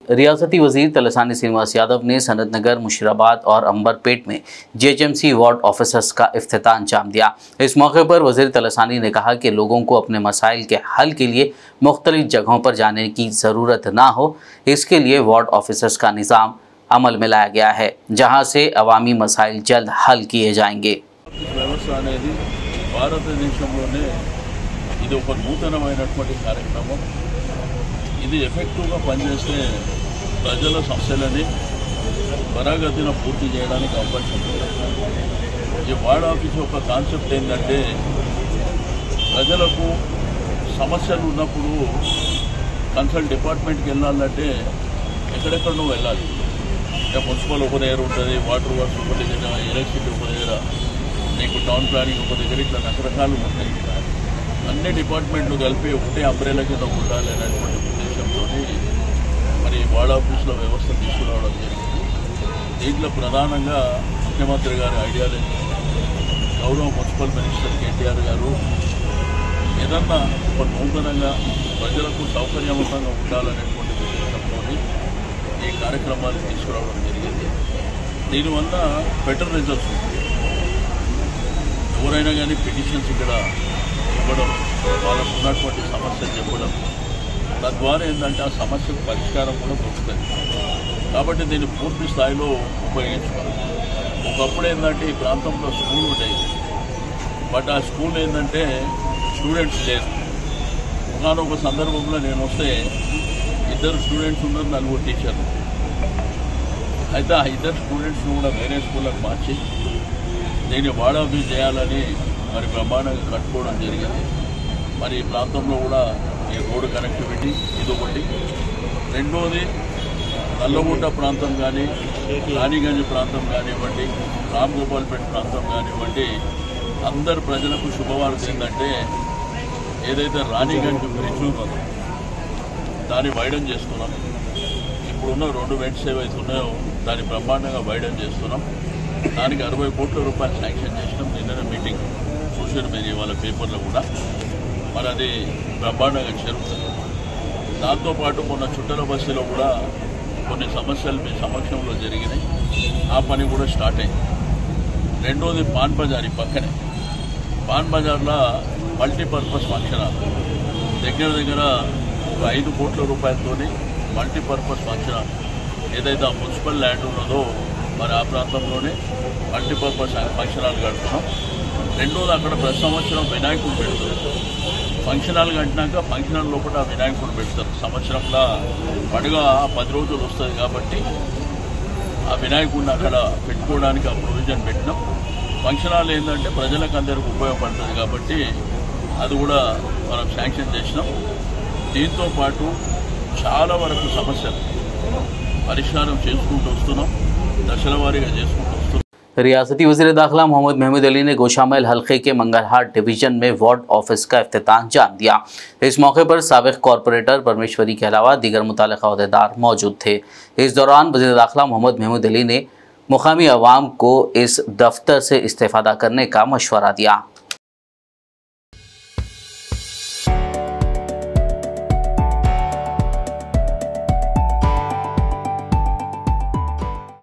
रियासती वजीर तलसानी श्रीनिवास यादव ने सनत नगर मुशीराबाद और अंबरपेट में जेएचएमसी वार्ड ऑफिसर्स का अफ्ताह अंजाम दिया इस मौके पर वजीर तलसानी ने कहा कि लोगों को अपने मसाइल के हल के लिए मुख्तलिफ जगहों पर जाने की ज़रूरत ना हो इसके लिए वार्ड ऑफिसर्स का निज़ाम अमल में लाया गया है जहां से अवामी मसाइल जल्द हल किए जाएंगे వ్యవస్థ అనేది భారతదేశంలోనే ఇది ఒక నూతనమైనటువంటి కార్యక్రమం ఇది ఎఫెక్టివ్గా పనిచేస్తే ప్రజల సమస్యలని త్వరగతిన పూర్తి చేయడానికి అవకాశం ఉంది ఈ వార్డ్ ఆఫీస్ యొక్క కాన్సెప్ట్ ఏంటంటే ప్రజలకు సమస్యలు ఉన్నప్పుడు కన్సల్ట్ డిపార్ట్మెంట్కి వెళ్ళాలంటే ఎక్కడెక్కడో వెళ్ళాలి అంటే మున్సిపల్ ఒక దగ్గర ఉంటుంది వాటర్ వర్క్స్ ఒక దగ్గర ఎలక్ట్రిసిటీ ఒక దగ్గర నీకు టౌన్ ప్లానింగ్ ఒక దగ్గర ఇట్లా రకరకాలు ఉంటాయి అన్ని డిపార్ట్మెంట్లు కలిపి ఒకటే అంబ్రేలా కింద ఉండాలి అనేటువంటి ఉద్దేశంతో మరి వార్డ్ ఆఫీసులో వ్యవస్థ తీసుకురావడం జరిగింది దీంట్లో ప్రధానంగా ముఖ్యమంత్రి గారి ఐడియాలజీ గౌరవ మున్సిపల్ మినిస్టర్ కేటీఆర్ గారు ఏదన్నా ఒక నూతనంగా ప్రజలకు సౌకర్యవంతంగా ఉండాలనేటువంటి ఉద్దేశంతో ఈ కార్యక్రమాలు తీసుకురావడం జరిగింది దీనివల్ల బెటర్ రిజల్ట్స్ ఉంటుంది ఎవరైనా కానీ పిటిషన్స్ ఇక్కడ ఇవ్వడం వాళ్ళకు ఉన్నటువంటి సమస్యలు చెప్పడం తద్వారా ఏంటంటే ఆ సమస్యకు పరిష్కారం కూడా దొరుకుతుంది కాబట్టి దీన్ని పూర్తి స్థాయిలో ఉపయోగించుకోవాలి ఒకప్పుడు ఏంటంటే ఈ ప్రాంతంలో స్కూల్ ఉండేది బట్ ఆ స్కూల్ ఏంటంటే స్టూడెంట్స్ లేరు ఒకనొక సందర్భంలో నేను వస్తే ఇద్దరు స్టూడెంట్స్ ఉన్నారు నలుగురు టీచర్లు అయితే ఆ ఇద్దరు స్టూడెంట్స్ని కూడా వేరే స్కూళ్ళకి మార్చి దీన్ని వాడాబీ చేయాలని మరి బ్రహ్మాండంగా కట్టుకోవడం జరిగింది మరి ఈ ప్రాంతంలో కూడా ఈ రోడ్డు కనెక్టివిటీ ఇది ఒకటి రెండోది నల్లగుంట ప్రాంతం కానీ రాణిగంజ్ ప్రాంతం కానివ్వండి రామ్ గోపాల్పేట ప్రాంతం కానివ్వండి అందరు ప్రజలకు శుభవార్త ఏంటంటే ఏదైతే రాణిగంజ్ బ్రిడ్జ్ ఉన్నదో దాన్ని వైడన్ చేస్తున్నాం ఇప్పుడున్న రెండు వెంట్స్ ఏవైతే ఉన్నాయో దాన్ని బ్రహ్మాండంగా వైడన్ చేస్తున్నాం దానికి అరవై కోట్ల రూపాయలు శాంక్షన్ చేసినాం నిన్న మీటింగ్ సోషల్ మీడియా వాళ్ళ పేపర్లో కూడా మరి అది బ్రహ్మాండంగా జరుగుతుంది దాంతోపాటు మొన్న చుట్టల బస్సులో కూడా కొన్ని సమస్యలు మీ సమక్షంలో జరిగినాయి ఆ పని కూడా స్టార్ట్ అయింది రెండోది పాన్ బజార్ ఈ పక్కనే పాన్ బజార్లో మల్టీపర్పస్ ఫంక్షన్ హాల్ దగ్గర దగ్గర ఒక ఐదు కోట్ల రూపాయలతోని మల్టీపర్పస్ ఫంక్షన్ హాల్ ఏదైతే ఆ మున్సిపల్ ల్యాండ్ ఉన్నదో మరి ఆ ప్రాంతంలోనే మల్టీపర్పస్ ఫంక్షన్ హాల్ కడుతున్నాం రెండోది అక్కడ ప్రతి సంవత్సరం వినాయకుడు పెడతారు ఫంక్షన్ హాల్ కట్టినాక ఫంక్షన్ హాల్ లోపల ఆ వినాయకుడు పెడతారు సంవత్సరంలో పండుగ పది రోజులు వస్తుంది కాబట్టి ఆ వినాయకుడిని అక్కడ పెట్టుకోవడానికి ఆ ప్రొవిజన్ పెట్టినాం ఫంక్షన్ హాల్ ఏంటంటే ప్రజలకు అందరికి ఉపయోగపడుతుంది కాబట్టి అది కూడా మనం శాంక్షన్ చేసినాం దీంతో పాటు చాలా వరకు సమస్యలు పరిష్కారం చేసుకుంటూ వస్తున్నాం దశల వారీగా చేసుకుంటూ వస్తున్నాం रियासती वजीर दाखिला मोहम्मद महमूद अली ने गोशामैल हल्के के मंगलहाट डिवीजन में वार्ड ऑफिस का अफ्ताह अंजाम दिया इस मौके पर सबक कॉरपोरेटर परमेश्वरी के अलावा दीगर मुतल अहदेदार मौजूद थे इस दौरान वजीर दाखिला मोहम्मद महमूद अली ने मुकामी अवाम को इस दफ्तर से इस्तेफादा करने का मशवरा दिया